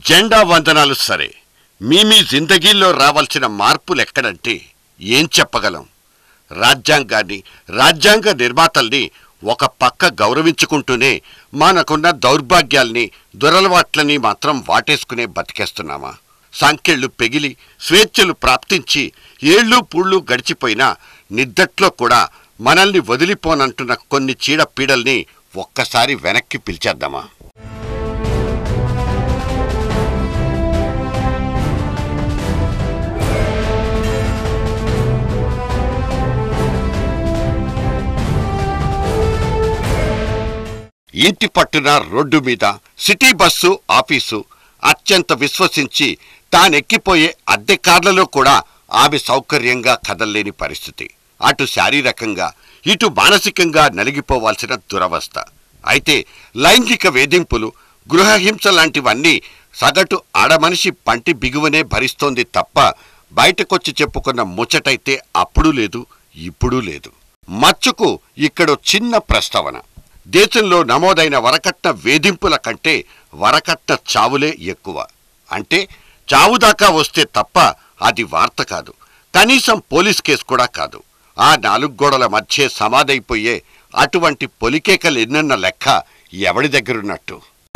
జెండా వందనాలు సరే మీ మీ జిందగీల్లో రావాల్సిన మార్పులు ఎక్కడంటే ఏం చెప్పగలం రాజ్యాంగాన్ని రాజ్యాంగ నిర్మాతల్ని ఒక పక్క గౌరవించుకుంటూనే మనకున్న దౌర్భాగ్యాల్ని దురలవాట్లని మాత్రం వాటేసుకునే బతికేస్తున్నామా సంఖ్యళ్ళు పెగిలి స్వేచ్ఛలు ప్రాప్తించి ఏళ్ళు పూళ్ళు గడిచిపోయినా నిద్దట్లో కూడా మనల్ని వదిలిపోనంటున్న కొన్ని చీడ పీడల్ని ఒక్కసారి వెనక్కి పిలిచేద్దామా ఇంటి పట్టున రోడ్డు మీద సిటీ బస్సు ఆఫీసు అత్యంత విశ్వసించి తానెక్కిపోయే అద్దె కార్లలో కూడా ఆమె సౌకర్యంగా కదల్లేని పరిస్థితి అటు శారీరకంగా ఇటు మానసికంగా నలిగిపోవాల్సిన దురవస్థ అయితే లైంగిక వేధింపులు గృహహింస లాంటివన్నీ సగటు ఆడమనిషి పంటి బిగువనే భరిస్తోంది తప్ప బయటకొచ్చి చెప్పుకున్న ముచ్చటైతే అప్పుడు లేదు ఇప్పుడు లేదు మచ్చుకు ఇక్కడో చిన్న ప్రస్తావన దేశంలో నమోదైన వరకట్న వేధింపుల కంటే వరకట్న చావులే ఎక్కువ అంటే చావు దాకా వస్తే తప్ప అది వార్త కాదు కనీసం పోలీస్ కేసు కూడా కాదు ఆ నాలుగు గోడల మధ్య సమాధైపోయే అటువంటి పొలికేకలు ఎన్నన్న లెక్క ఎవడి దగ్గరున్నట్టు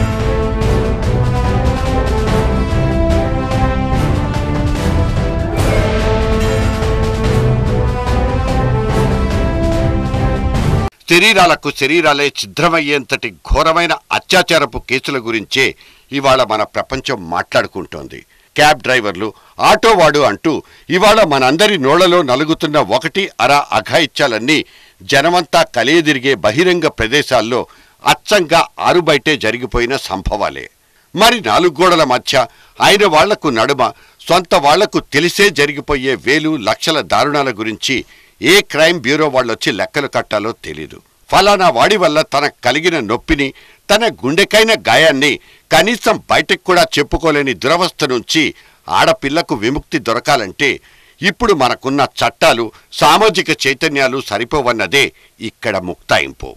శరీరాలకు శరీరాలే ఛిద్రమయ్యేంతటి ఘోరమైన అత్యాచారపు కేసుల గురించే ఇవాళ మన ప్రపంచం మాట్లాడుకుంటోంది క్యాబ్ డ్రైవర్లు ఆటోవాడు అంటూ ఇవాళ మనందరి నోళ్లలో నలుగుతున్న ఒకటి అర అఘాయిత్యాలన్నీ జనమంతా కలియదిరిగే బహిరంగ ప్రదేశాల్లో అచ్చంగా ఆరుబయటే జరిగిపోయిన సంభవాలే మరి నాలుగు గోడల మధ్య ఆయన వాళ్లకు నడుమ సొంత వాళ్లకు తెలిసే జరిగిపోయే వేలు లక్షల దారుణాల గురించి ఏ క్రైమ్ బ్యూరో వాళ్ళొచ్చి లెక్కలు కట్టాలో తెలీదు ఫలానా వాడి వల్ల తనకు కలిగిన నొప్పిని తన గుండెకైన గాయాన్ని కనీసం బయటకు కూడా చెప్పుకోలేని దురవస్థ నుంచి ఆడపిల్లకు విముక్తి దొరకాలంటే ఇప్పుడు మనకున్న చట్టాలు సామాజిక చైతన్యాలు సరిపోవన్నదే ఇక్కడ ముక్తాయింపు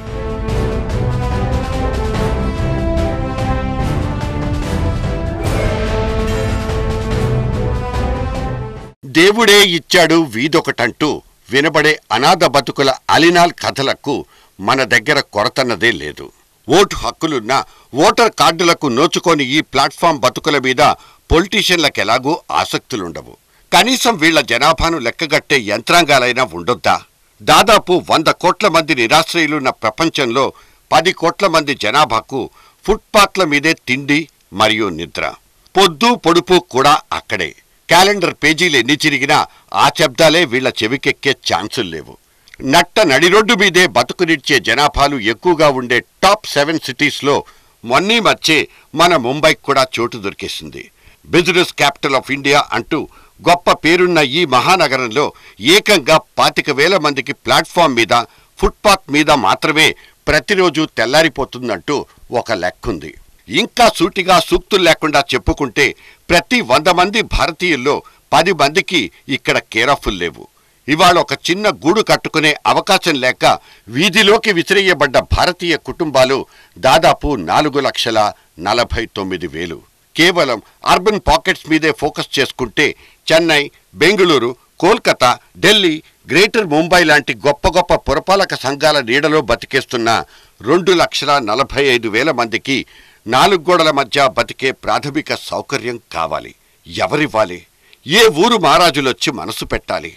దేవుడే ఇచ్చాడు వీదొకటంటూ వినబడే అనాథ బతుకుల అలినాల్ కథలకు మన దగ్గర కొరతన్నదే లేదు ఓటు హక్కులున్న ఓటర్ కార్డులకు నోచుకొని ఈ ప్లాట్ఫామ్ బతుకుల మీద పొలిటీషియన్లకెలాగూ ఆసక్తులుండవు కనీసం వీళ్ల జనాభాను లెక్కగట్టే యంత్రాంగాలైనా ఉండొద్దా దాదాపు వంద కోట్ల మంది నిరాశ్రయులున్న ప్రపంచంలో పది కోట్ల మంది జనాభాకు ఫుట్పాత్ల మీదే తిండి మరియు నిద్ర పొద్దు పొడుపు కూడా అక్కడే క్యాలెండర్ పేజీలు ఎన్ని చిరిగినా ఆ శబ్దాలే వీళ్ల చెవికెక్కే ఛాన్సులు లేవు నట్ట నడిరోడ్డు మీదే బతుకునిచ్చే జనాభాలు ఎక్కువగా ఉండే టాప్ సెవెన్ సిటీస్లో మొన్నీ మధ్యే మన ముంబైకి కూడా చోటు దొరికేసింది బిజినెస్ క్యాపిటల్ ఆఫ్ ఇండియా అంటూ గొప్ప పేరున్న ఈ మహానగరంలో ఏకంగా పాతిక వేల మందికి ప్లాట్ఫామ్ మీద ఫుట్పాత్ మీద మాత్రమే ప్రతిరోజు తెల్లారిపోతుందంటూ ఒక లెక్కుంది ఇంకా సూటిగా సూక్తులు లేకుండా చెప్పుకుంటే ప్రతి వంద మంది భారతీయుల్లో పది మందికి ఇక్కడ కేరాఫుల్ లేవు ఇవాళ ఒక చిన్న గూడు కట్టుకునే అవకాశం లేక వీధిలోకి విసిరేయబడ్డ భారతీయ కుటుంబాలు దాదాపు నాలుగు లక్షల నలభై తొమ్మిది వేలు కేవలం అర్బన్ పాకెట్స్ మీదే ఫోకస్ చేసుకుంటే చెన్నై బెంగళూరు కోల్కతా ఢిల్లీ గ్రేటర్ ముంబై లాంటి గొప్ప గొప్ప పురపాలక సంఘాల నీడలో బతికేస్తున్న రెండు లక్షల నలభై ఐదు వేల మందికి నాలుగు గోడల మధ్య బతికే ప్రాథమిక సౌకర్యం కావాలి ఎవరివ్వాలి ఏ ఊరు మహారాజులొచ్చి మనసు పెట్టాలి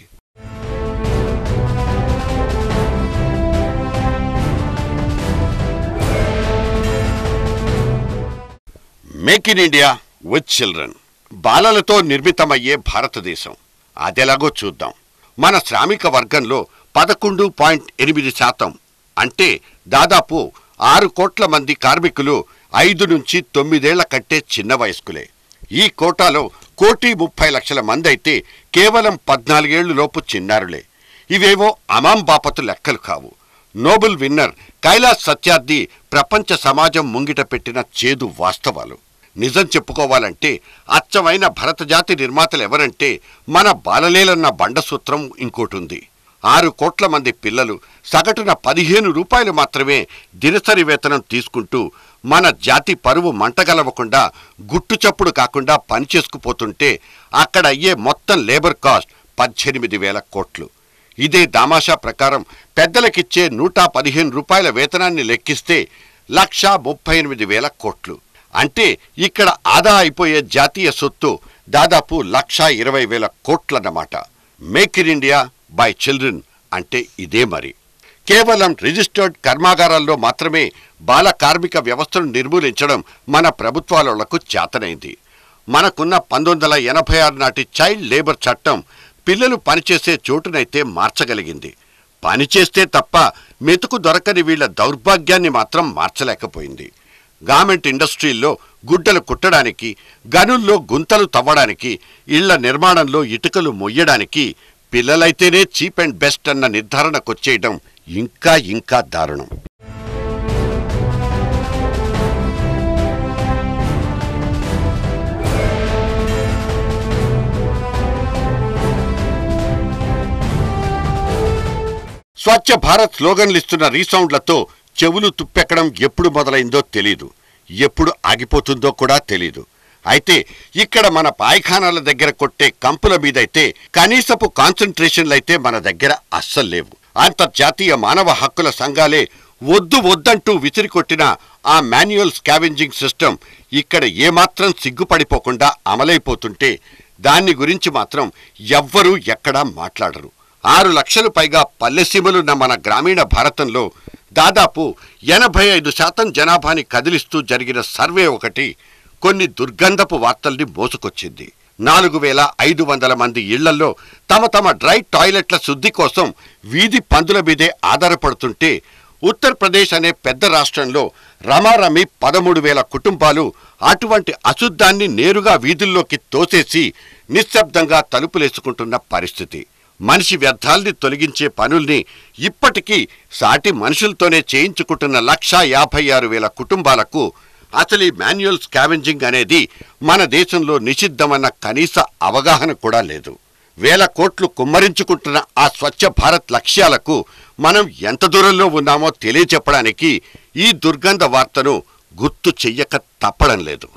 make in India with children బాలలతో నిర్మితమయ్యే భారతదేశం అదెలాగో చూద్దాం మన శ్రామిక వర్గంలో పదకొండు పాయింట్ ఎనిమిది శాతం అంటే దాదాపు ఆరు కోట్ల మంది కార్మికులు ఐదు నుంచి తొమ్మిదేళ్ల కంటే చిన్న వయస్కులే ఈ కోటాలో కోటి ముప్పై లక్షల మంది అయితే కేవలం పద్నాలుగేళ్లు లోపు చిన్నారులే ఇవేవో అమాం బాపతు లెక్కలు కావు నోబెల్ విన్నర్ కైలాస్ సత్యార్థి ప్రపంచ సమాజం ముంగిట పెట్టిన చేదు వాస్తవాలు నిజం చెప్పుకోవాలంటే అచ్చమైన భరతజాతి నిర్మాతలు ఎవరంటే మన బాలలేలన్న బండసూత్రం ఇంకోటుంది ఆరు కోట్ల మంది పిల్లలు సగటున పదిహేను రూపాయలు మాత్రమే దినసరి వేతనం తీసుకుంటూ మన జాతి పరువు మంటగలవకుండా గుట్టుచప్పుడు కాకుండా పనిచేసుకుపోతుంటే అక్కడ అయ్యే మొత్తం లేబర్ కాస్ట్ పద్దెనిమిది వేల కోట్లు ఇదే దామాషా ప్రకారం పెద్దలకిచ్చే నూట పదిహేను రూపాయల వేతనాన్ని లెక్కిస్తే లక్షా ముప్పై ఎనిమిది వేల కోట్లు అంటే ఇక్కడ ఆదా అయిపోయే జాతీయ సొత్తు దాదాపు లక్షా ఇరవై వేల కోట్లన్నమాట make in India by children అంటే ఇదే మరి కేవలం రిజిస్టర్డ్ కర్మాగారాల్లో మాత్రమే బాల కార్మిక వ్యవస్థను నిర్మూలించడం మన ప్రభుత్వాలకు చేతనైంది మనకున్న పంతొమ్మిది వందల ఎనభై ఆరు నాటి చైల్డ్ లేబర్ చట్టం పిల్లలు పనిచేసే చోటునైతే మార్చగలిగింది పనిచేస్తే తప్ప మెతుకు దొరకని వీళ్ల దౌర్భాగ్యాన్ని మాత్రం మార్చలేకపోయింది గార్మెంట్ ఇండస్ట్రీల్లో గుడ్డలు కుట్టడానికి గనుల్లో గుంతలు తవ్వడానికి ఇళ్ల నిర్మాణంలో ఇటుకలు మొయ్యడానికి పిల్లలైతేనే చీప్ అండ్ బెస్ట్ అన్న నిర్ధారణకొచ్చేయడం ఇంకా ఇంకా దారుణం స్వచ్ఛ భారత్ స్లోగన్లిస్తున్న రీసౌండ్లతో చెవులు తుప్పెక్కడం ఎప్పుడు మొదలైందో తెలీదు ఎప్పుడు ఆగిపోతుందో కూడా తెలీదు అయితే ఇక్కడ మన పాయఖానాల దగ్గర కొట్టే కంపుల మీదైతే కనీసపు కాన్సన్ట్రేషన్లైతే మన దగ్గర అస్సలు లేవు అంతర్జాతీయ మానవ హక్కుల సంఘాలే వద్దు వద్దంటూ విసిరికొట్టిన ఆ మాన్యువల్ స్కావెంజింగ్ సిస్టమ్ ఇక్కడ ఏమాత్రం సిగ్గుపడిపోకుండా అమలైపోతుంటే దాన్ని గురించి మాత్రం ఎవ్వరూ ఎక్కడా మాట్లాడరు ఆరు లక్షలు పైగా పల్లెసీమలున్న మన గ్రామీణ భారతంలో దాదాపు ఎనభై ఐదు శాతం జనాభాని కదిలిస్తూ జరిగిన సర్వే ఒకటి కొన్ని దుర్గంధపు వార్తల్ని మోసుకొచ్చింది నాలుగు వేల ఐదు వందల మంది ఇళ్లలో తమ తమ డ్రై టాయిలెట్ల శుద్ధి కోసం వీధి పందుల మీదే ఆధారపడుతుంటే ఉత్తరప్రదేశ్ అనే పెద్ద రాష్ట్రంలో రమారమి పదమూడు వేల కుటుంబాలు అటువంటి అశుద్ధాన్ని నేరుగా వీధుల్లోకి తోసేసి నిశ్శబ్దంగా తలుపులేసుకుంటున్న పరిస్థితి మనిషి వ్యర్థాల్ని తొలగించే పనుల్ని ఇప్పటికీ సాటి మనుషులతోనే చేయించుకుంటున్న లక్షా యాభై ఆరు వేల కుటుంబాలకు అసలు ఈ మాన్యువల్ స్కావెంజింగ్ అనేది మన దేశంలో నిషిద్ధమన్న కనీస అవగాహన కూడా లేదు వేల కోట్లు కుమ్మరించుకుంటున్న ఆ స్వచ్ఛ భారత్ లక్ష్యాలకు మనం ఎంత దూరంలో ఉన్నామో తెలియచెప్పడానికి ఈ దుర్గంధ వార్తను గుర్తు చెయ్యక తప్పడం లేదు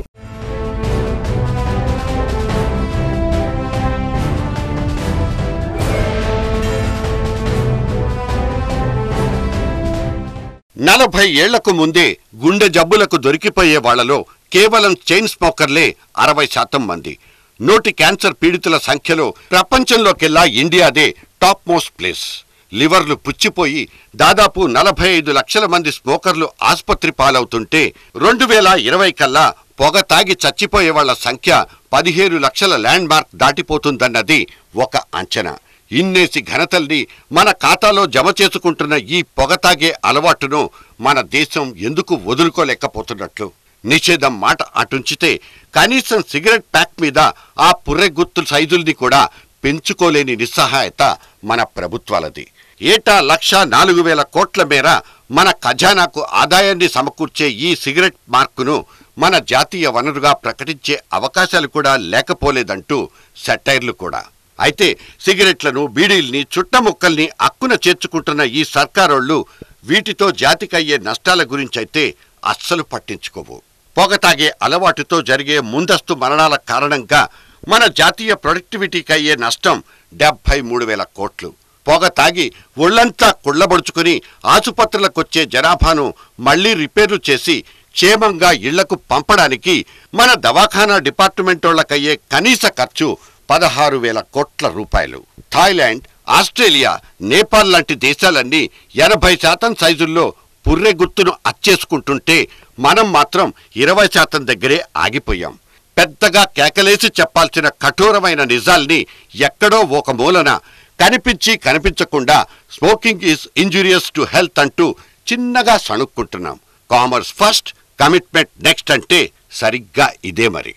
నలభై ఏళ్లకు ముందే గుండె జబ్బులకు దొరికిపోయే వాళ్లలో కేవలం చైన్ స్మోకర్లే అరవై శాతం మంది నోటి క్యాన్సర్ పీడితుల సంఖ్యలో ప్రపంచంలోకెల్లా ఇండియాదే టాప్ మోస్ట్ ప్లేస్ లివర్లు పుచ్చిపోయి దాదాపు నలభై ఐదు లక్షల మంది స్మోకర్లు ఆసుపత్రి పాలవుతుంటే రెండు వేల ఇరవై కల్లా పొగ తాగి చచ్చిపోయే వాళ్ల సంఖ్య పదిహేను లక్షల ల్యాండ్ మార్క్ దాటిపోతుందన్నది ఒక అంచనా ఇన్నేసి ఘనతల్ని మన ఖాతాలో జమ చేసుకుంటున్న ఈ పొగ తాగే అలవాటును మన దేశం ఎందుకు వదులుకోలేకపోతున్నట్లు నిషేధం మాట అటుంచితే కనీసం సిగరెట్ ప్యాక్ మీద ఆ పుర్రె గుర్తు సైజుల్ని కూడా పెంచుకోలేని నిస్సహాయత మన ప్రభుత్వాలది ఏటా లక్ష నాలుగు వేల కోట్ల మేర మన ఖజానాకు ఆదాయాన్ని సమకూర్చే ఈ సిగరెట్ మార్కును మన జాతీయ వనరుగా ప్రకటించే అవకాశాలు కూడా లేకపోలేదంటూ సెటైర్లు కూడా అయితే సిగరెట్లను బీడీల్ని చుట్టముక్కల్ని అక్కున చేర్చుకుంటున్న ఈ సర్కారోళ్ళు వీటితో జాతికయ్యే నష్టాల గురించైతే అస్సలు పట్టించుకోవు పొగ తాగే అలవాటుతో జరిగే ముందస్తు మరణాల కారణంగా మన జాతీయ ప్రొడక్టివిటీకి అయ్యే నష్టం డెబ్బై మూడు వేల కోట్లు పొగ తాగి ఒళ్లంతా కుళ్ళబడుచుకుని ఆసుపత్రులకొచ్చే జనాభాను మళ్లీ రిపేర్లు చేసి క్షేమంగా ఇళ్లకు పంపడానికి మన దవాఖానా డిపార్ట్మెంటోళ్లకయ్యే కనీస ఖర్చు పదహారు వేల కోట్ల రూపాయలు థాయిలాండ్ ఆస్ట్రేలియా నేపాల్ లాంటి దేశాలన్నీ ఎనభై శాతం సైజుల్లో పుర్రె గుర్తును అచ్చేసుకుంటుంటే మనం మాత్రం ఇరవై శాతం దగ్గరే ఆగిపోయాం పెద్దగా కేకలేసి చెప్పాల్సిన కఠోరమైన నిజాల్ని ఎక్కడో ఒక మూలన కనిపించి కనిపించకుండా smoking is injurious to health అంటూ చిన్నగా సణుక్కుంటున్నాం కామర్స్ ఫస్ట్ కమిట్మెంట్ నెక్స్ట్ అంటే సరిగ్గా ఇదే మరి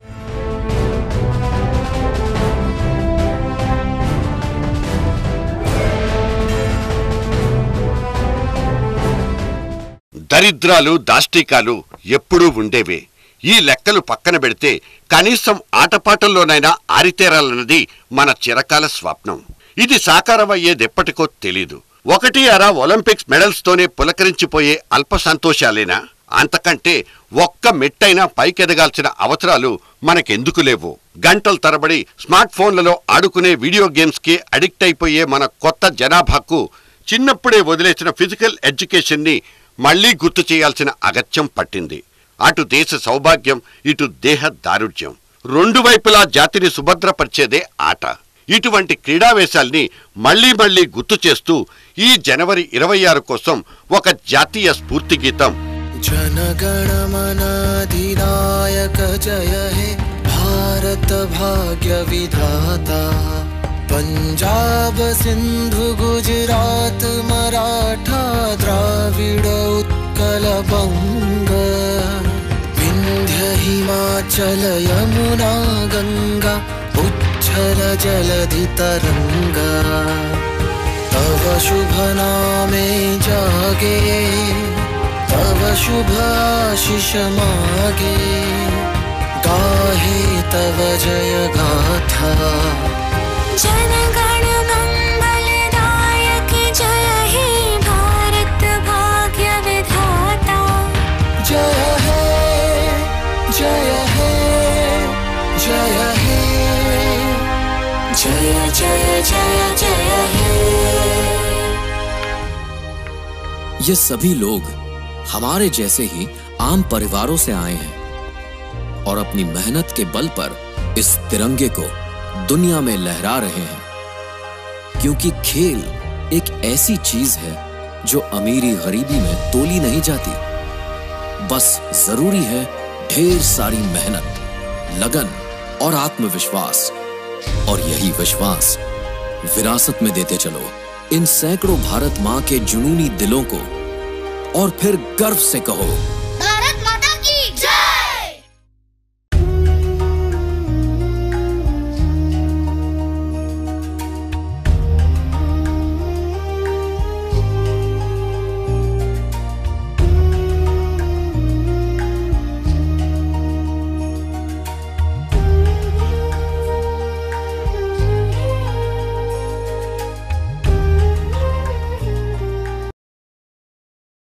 దరిద్రాలు దాష్టికాలు ఎప్పుడూ ఉండేవే ఈ లెక్కలు పక్కన పెడితే కనీసం ఆటపాటల్లోనైనా ఆరితేరాలన్నది మన చిరకాల స్వప్నం ఇది సాకారమయ్యేదెప్పటికో తెలీదు ఒకటి అరా ఒలింపిక్స్ మెడల్స్ తోనే పులకరించిపోయే అల్ప సంతోషాలేనా అంతకంటే ఒక్క మెట్టైనా పైకెదగాల్సిన అవసరాలు మనకెందుకు లేవు గంటల తరబడి స్మార్ట్ ఫోన్లలో ఆడుకునే వీడియో గేమ్స్ కి అడిక్ట్ అయిపోయే మన కొత్త జనాభాకు చిన్నప్పుడే వదిలేసిన ఫిజికల్ ఎడ్యుకేషన్ ని మళ్లీ గుర్తు చేయాల్సిన అగత్యం పట్టింది అటు దేశ సౌభాగ్యం ఇటు దేహ దారుఢ్యం రెండు వైపులా జాతిని సుభద్రపరిచేదే ఆట ఇటువంటి క్రీడావేశాల్ని మళ్లీ మళ్లీ గుర్తు చేస్తూ ఈ జనవరి ఇరవై ఆరు కోసం ఒక జాతీయ స్ఫూర్తి గీతం जनगणमनाधिनायक जय हे भारत भाग्य विधाता पञ्जाब सिन्धु गुजरात मराठा द्राविड उत्कल बङ्ग विन्ध्य हिमाचल यमुना गङ्गा उच्छल जलधि तरङ्गा तव शुभ नामे जागे तव शुभ आशिष मागे गाहे तव जय गाथा जनगण मंगलदायक जय हे भारत भाग्य विधाता जय हे जय हे जय हे जय जय जय जय हे ये सभी लोग हमारे जैसे ही आम परिवारों से आए हैं और अपनी मेहनत के बल पर इस तिरंगे को दुनिया में लहरा रहे हैं क्योंकि खेल एक ऐसी चीज है जो अमीरी गरीबी में तोली नहीं जाती बस जरूरी है ढेर सारी मेहनत लगन और आत्मविश्वास और यही विश्वास विरासत में देते चलो इन सैकड़ों भारत मां के जुनूनी दिलों को और फिर गर्व से कहो